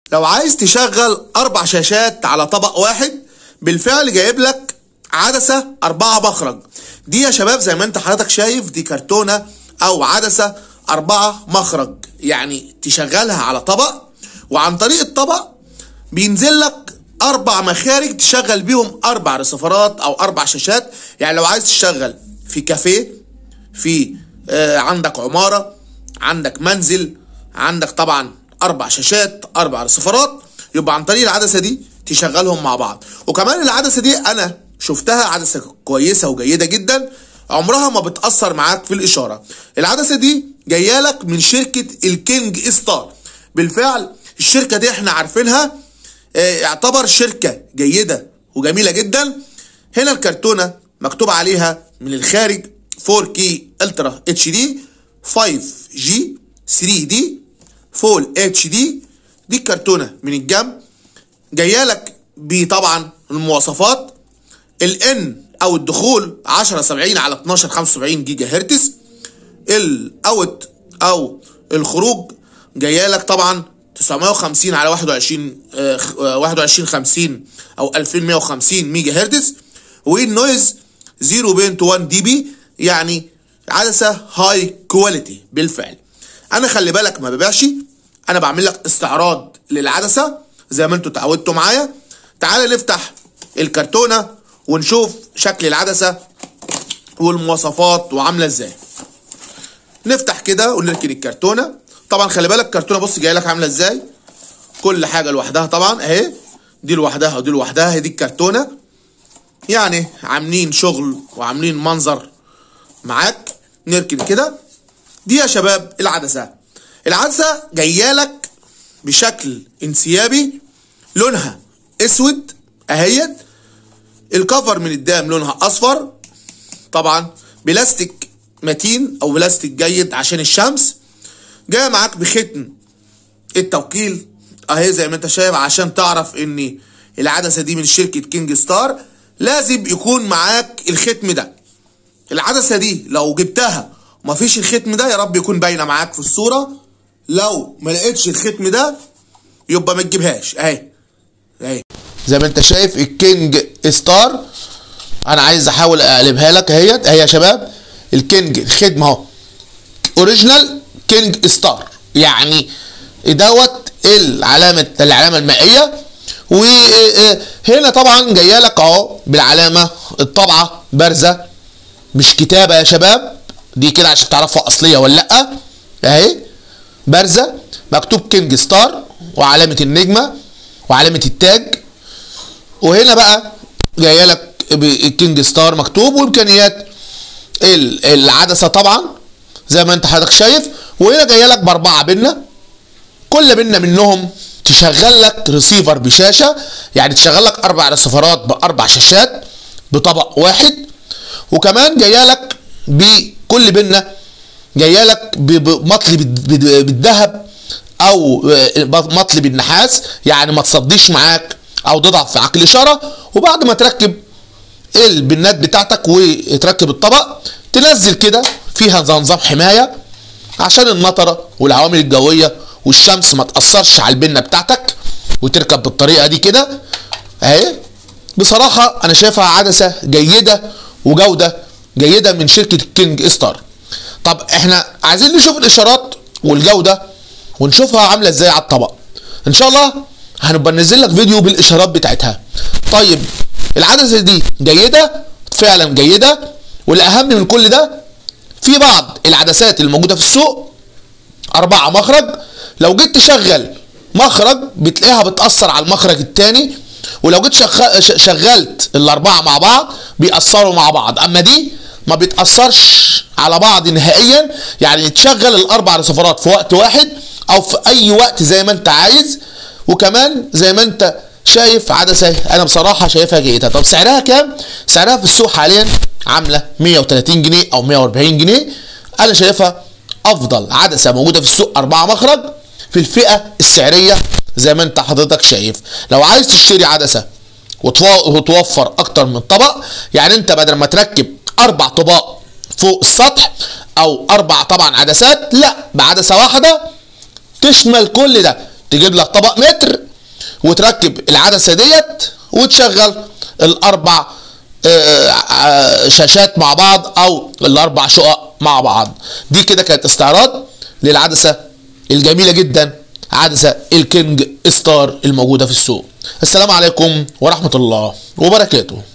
لو عايز تشغل اربع شاشات على طبق واحد بالفعل جايب لك عدسة أربعة مخرج دي يا شباب زي ما انت حضرتك شايف دي كرتونة أو عدسة أربعة مخرج يعني تشغلها على طبق وعن طريق الطبق بينزل لك أربع مخارج تشغل بيهم أربع رسيفرات أو أربع شاشات يعني لو عايز تشغل في كافيه في آه عندك عمارة عندك منزل عندك طبعا أربع شاشات أربع رسيفرات يبقى عن طريق العدسة دي تشغلهم مع بعض وكمان العدسة دي أنا شفتها عدسة كويسة وجيدة جدا عمرها ما بتأثر معاك في الإشارة العدسة دي جاية لك من شركة الكينج ستار بالفعل الشركة دي احنا عارفينها اه يعتبر شركة جيدة وجميلة جدا هنا الكرتونة مكتوب عليها من الخارج 4K الترا اتش دي 5G 3D فول اتش دي دي الكرتونة من الجنب جايه لك بطبعا المواصفات الان او الدخول 10 70 على 12 75 جيجا هرتز الاوت او الخروج جايه لك طبعا 950 على 21 آه 21 50 او 2150 ميجا هرتز والنويز 0.1 دي بي يعني عدسه هاي كواليتي بالفعل انا خلي بالك ما ببيعش انا بعمل لك استعراض للعدسه زي ما انتوا اتعودتوا معايا تعال نفتح الكرتونه ونشوف شكل العدسه والمواصفات وعامله ازاي نفتح كده ونركن الكرتونه طبعا خلي بالك الكرتونه بص جايه لك عامله ازاي كل حاجه لوحدها طبعا اهي دي لوحدها ودي لوحدها هي دي الكرتونه يعني عاملين شغل وعاملين منظر معاك نركن كده دي يا شباب العدسه العدسه جايه لك بشكل انسيابي لونها اسود اهيت الكفر من قدام لونها اصفر طبعا بلاستيك متين او بلاستيك جيد عشان الشمس جايه معاك بختم التوكيل اهي زي ما انت شايف عشان تعرف ان العدسه دي من شركه كينج ستار لازم يكون معاك الختم ده العدسه دي لو جبتها ومفيش الختم ده يا رب يكون باينه معاك في الصوره لو ما لقيتش الختم ده يبقى ما تجيبهاش اهي اهي زي ما انت شايف الكينج ستار انا عايز احاول اقلبها لك اهيت اهي يا شباب الكينج الخدمه اهو اوريجينال كينج ستار يعني دوت العلامه العلامه المائيه وهنا طبعا جايه لك اهو بالعلامه الطبعه بارزه مش كتابه يا شباب دي كده عشان تعرفها اصليه ولا لا اهي بارزه مكتوب كينج ستار وعلامه النجمه وعلامه التاج وهنا بقى جايه لك الكينج ستار مكتوب وامكانيات العدسه طبعا زي ما انت حضرتك شايف وهنا جايه لك باربعه بنه كل بنه منهم تشغل لك ريسيفر بشاشه يعني تشغل لك اربع ريسيفرات باربع شاشات بطبق واحد وكمان جايه لك بكل بنه جايه لك بمطلي بالذهب او مطلي بالنحاس يعني ما تصديش معاك او تضعف في عقل الاشاره وبعد ما تركب البنات بتاعتك وتركب الطبق تنزل كده فيها نظام حمايه عشان المطره والعوامل الجويه والشمس ما تاثرش على البنه بتاعتك وتركب بالطريقه دي كده اهي بصراحه انا شايفها عدسه جيده وجوده جيده من شركه الكينج ستار طب احنا عايزين نشوف الاشارات والجوده ونشوفها عامله ازاي على الطبق ان شاء الله هنبقى ننزل لك فيديو بالاشارات بتاعتها طيب العدسه دي جيده فعلا جيده والاهم من كل ده في بعض العدسات الموجوده في السوق أربعة مخرج لو جيت تشغل مخرج بتلاقيها بتأثر على المخرج التاني ولو جيت شغ... شغلت الأربعة مع بعض بيأثروا مع بعض أما دي ما بتأثرش على بعض نهائيا يعني تشغل الأربع رسيفرات في وقت واحد أو في أي وقت زي ما أنت عايز وكمان زي ما أنت شايف عدسة أنا بصراحة شايفها جيدة طب سعرها كام؟ سعرها في السوق حاليا عاملة 130 جنيه أو 140 جنيه أنا شايفها افضل عدسه موجوده في السوق اربعه مخرج في الفئه السعريه زي ما انت حضرتك شايف لو عايز تشتري عدسه وتوفر اكتر من طبق يعني انت بدل ما تركب اربع طباق فوق السطح او اربع طبعا عدسات لا بعدسه واحده تشمل كل ده تجيب لك طبق متر وتركب العدسه ديت وتشغل الاربع آه، آه، شاشات مع بعض او الاربع شقق مع بعض دي كده كانت استعراض للعدسه الجميله جدا عدسه الكينج ستار الموجوده في السوق السلام عليكم ورحمه الله وبركاته